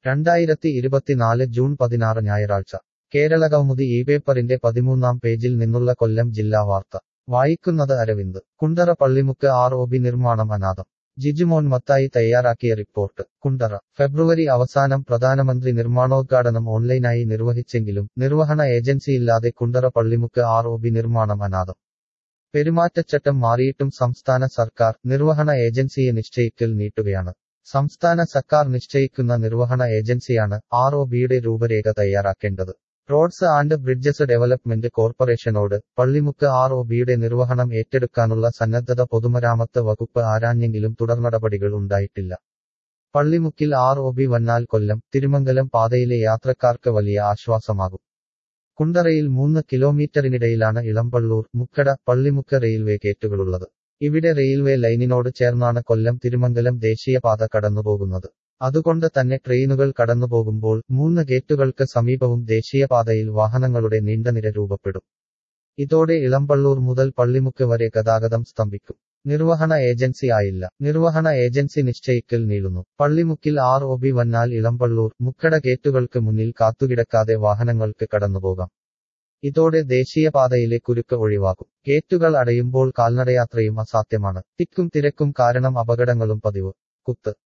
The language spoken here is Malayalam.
രണ്ടായിരത്തി ഇരുപത്തിനാല് ജൂൺ പതിനാറ് ഞായറാഴ്ച കേരളകൗമുദി ഈ പേപ്പറിന്റെ പതിമൂന്നാം പേജിൽ നിന്നുള്ള കൊല്ലം ജില്ലാ വാർത്ത വായിക്കുന്നത് Aravind Kundara Pallimukku R O B നിർമ്മാണം അനാഥം ജിജുമോൻ മത്തായി തയ്യാറാക്കിയ റിപ്പോർട്ട് കുണ്ടറ ഫെബ്രുവരി അവസാനം പ്രധാനമന്ത്രി നിർമ്മാണോദ്ഘാടനം ഓൺലൈനായി നിർവഹിച്ചെങ്കിലും നിർവഹണ ഏജൻസിയില്ലാതെ Kundara Pallimukku R O B നിർമ്മാണം അനാഥം പെരുമാറ്റച്ചട്ടം മാറിയിട്ടും സംസ്ഥാന സർക്കാർ നിർവഹണ ഏജൻസിയെ നിശ്ചയിക്കൽ നീട്ടുകയാണ് സംസ്ഥാന സർക്കാർ നിശ്ചയിക്കുന്ന നിർവഹണ ഏജൻസിയാണ് ആർ ഒ ബിയുടെ രൂപരേഖ തയ്യാറാക്കേണ്ടത് റോഡ്സ് ആൻഡ് ബ്രിഡ്ജസ് ഡെവലപ്മെന്റ് കോർപ്പറേഷനോട് പള്ളിമുക്ക് ആർ ഒ ബിയുടെ നിർവഹണം ഏറ്റെടുക്കാനുള്ള സന്നദ്ധത പൊതുമരാമത്ത് വകുപ്പ് ആരാഞ്ഞെങ്കിലും തുടർനടപടികൾ ഉണ്ടായിട്ടില്ല പള്ളിമുക്കിൽ ആർ ഒ ബി വന്നാൽ കൊല്ലം തിരുമംഗലം പാതയിലെ യാത്രക്കാർക്ക് വലിയ ആശ്വാസമാകും കുണ്ടറയിൽ മൂന്ന് കിലോമീറ്ററിനിടയിലാണ് ഇളമ്പള്ളൂർ മുക്കട പള്ളിമുക്ക് റെയിൽവേ ഗേറ്റുകളുള്ളത് ഇവിടെ റെയിൽവേ ലൈനിനോട് ചേർന്നാണ് കൊല്ലം തിരുമംഗലം ദേശീയപാത കടന്നുപോകുന്നത് അതുകൊണ്ട് തന്നെ ട്രെയിനുകൾ കടന്നുപോകുമ്പോൾ മൂന്ന് ഗേറ്റുകൾക്ക് സമീപവും ദേശീയപാതയിൽ വാഹനങ്ങളുടെ നീണ്ടനിര രൂപപ്പെടും ഇതോടെ ഇളമ്പള്ളൂർ മുതൽ പള്ളിമുക്ക് വരെ ഗതാഗതം സ്തംഭിക്കും നിർവഹണ ഏജൻസി ആയില്ല നിർവഹണ ഏജൻസി നിശ്ചയിക്കൽ നീളുന്നു പള്ളിമുക്കിൽ ആർ ഒ ബി വന്നാൽ ഇളമ്പള്ളൂർ മുക്കട ഗേറ്റുകൾക്ക് മുന്നിൽ കാത്തുകിടക്കാതെ വാഹനങ്ങൾക്ക് കടന്നുപോകാം ഇതോടെ ദേശീയപാതയിലെ കുരുക്ക് ഒഴിവാക്കും ഗേറ്റുകൾ അടയുമ്പോൾ കാൽനടയാത്രയും അസാധ്യമാണ് തിക്കും തിരക്കും കാരണം അപകടങ്ങളും പതിവ് കുത്ത്